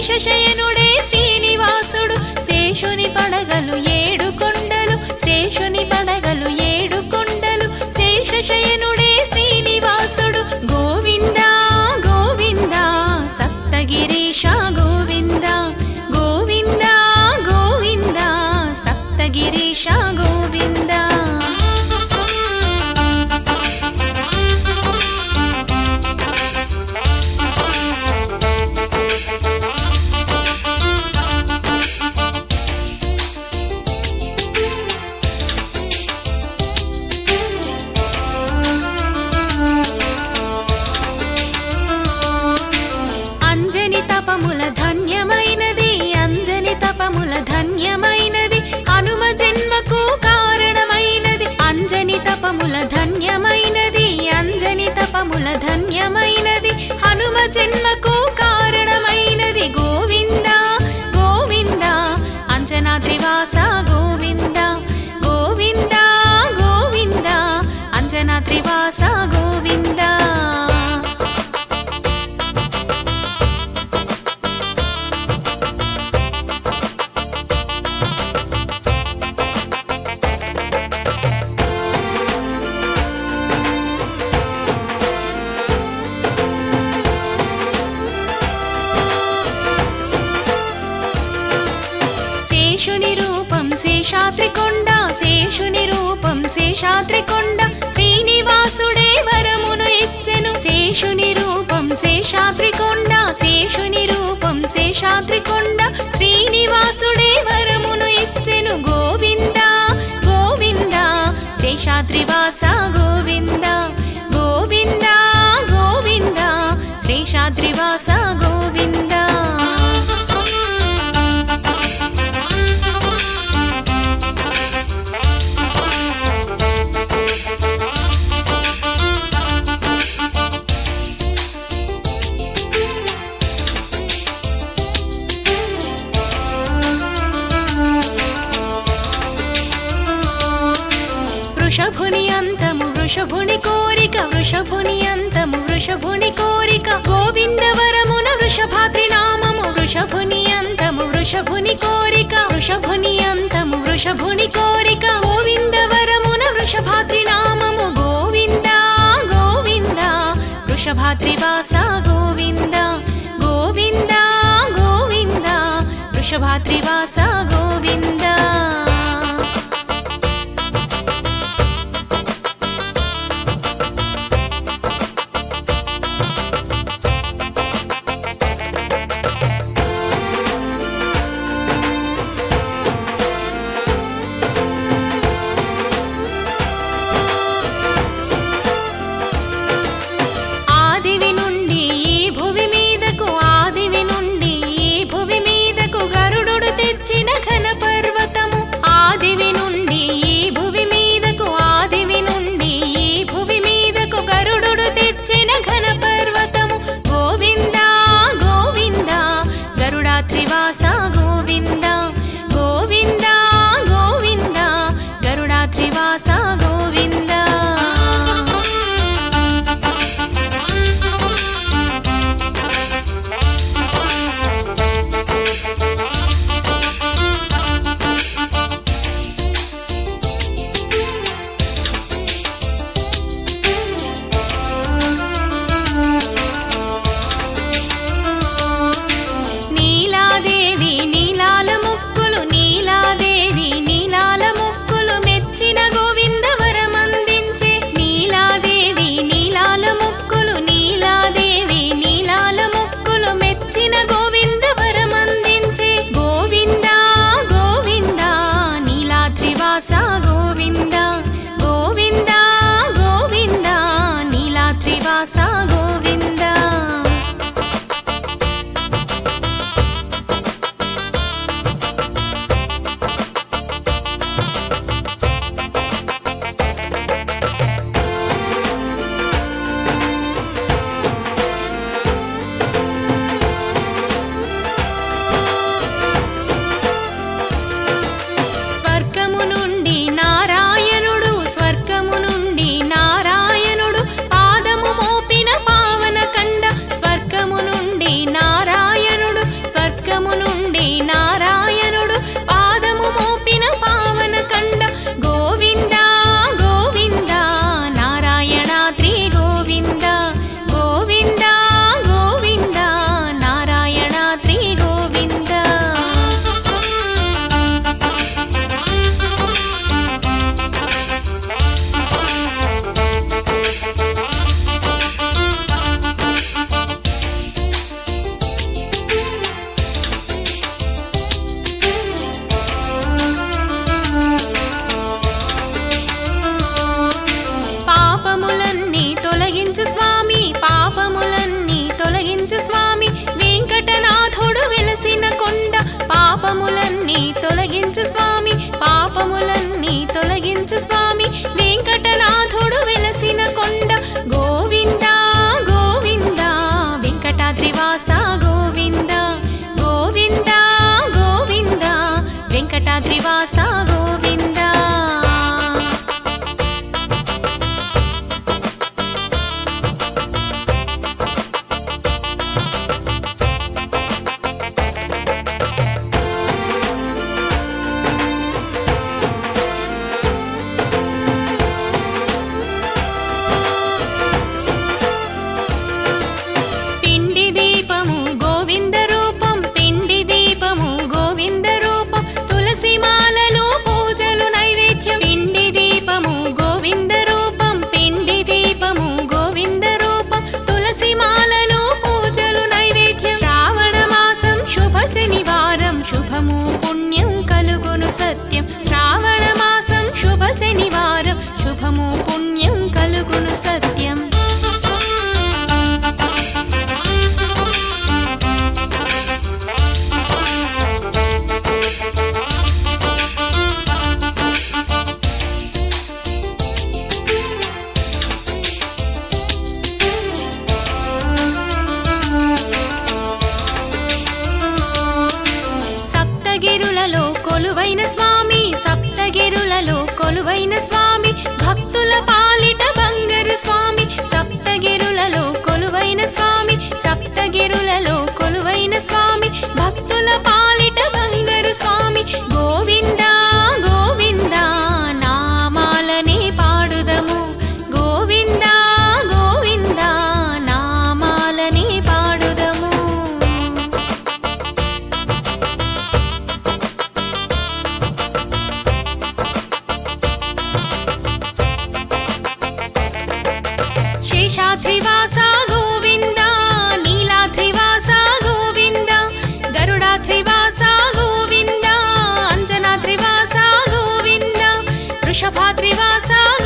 శేషశయనుడే శ్రీనివాసుడు శేషుని పడగలు ఏడు కొండలు శేషుని పడగలు ఏడు కొండలు శేషశయనుడే శ్రీనివాసుడు గోవింద గోవింద సప్తగిరీశ గోవింద గోవింద గోవింద సప్తగిరీశ గోవింద అంజని తపముల ధన్యమైనది అంజని తపముల ధన్యమైనది హనుమ జన్మకు కారణమైనది అంజని తపముల ధన్యమైనది అంజని తపముల ధన్యమైనది హనుమ జన్మకు కారణమైనది గోవింద గోవింద అంజనాద్రివాస గోవింద గోవింద గోవింద అంజనాద్రివాస గోవింద శేషుని రూపం శేషాద్రికొండ శేషుని రూపం శేషాద్రికొండ శ్రీనివాసుడే వరమును ఇచ్చెను శేషుని రూపం శేషాద్రికొండ శేషుని రూపం శేషాద్రికొండ శ్రీనివాసుడే వరమును ఇచ్చెను గోవింద గోవింద శేషాద్రివాస గోవింద గోవింద గోవింద శేషాద్రివాస గోవింద వృషభుని అంతము వృషభుని కోరిక వృషభుని అంతము వృషభుని కోరిక గోవింద వరమున వృషభాద్రి నామము వృషభుని అంతము వృషభుని కోరిక వృషభుని అంతము వృషభుని కోరిక గోవింద వరమున వృషభాద్రి నామము గోవింద గోవింద వృషభాద్రివాస గోవింద గోవింద గోవింద వృషభాద్రివాస గోవింద ఆదివి నుండి ఈ భువి మీదకు ఆదివి నుండి ఈ భువి మీదకు గరుడు తెచ్చిన కొలువైన స్వామి సప్తగిరులలో కొలువైన స్వామి భక్తుల పాలిట బంగారు స్వామి సప్తగిరులలో కొలువైన స్వామి సప్తగిరులలో కొలువైన స్వామి భక్తుల పాలిట బంగారు స్వామి గోవింద గోవింద నామాలని పాడుదము గోవింద గోవింద నామాలని పాడుదము శేషాద్రివాస గోవింద నీలాద్రివాస గోవింద గరుడాద్రివాస గోవింద అంజనాద్రివాస గోవింద వృషభాద్రివాస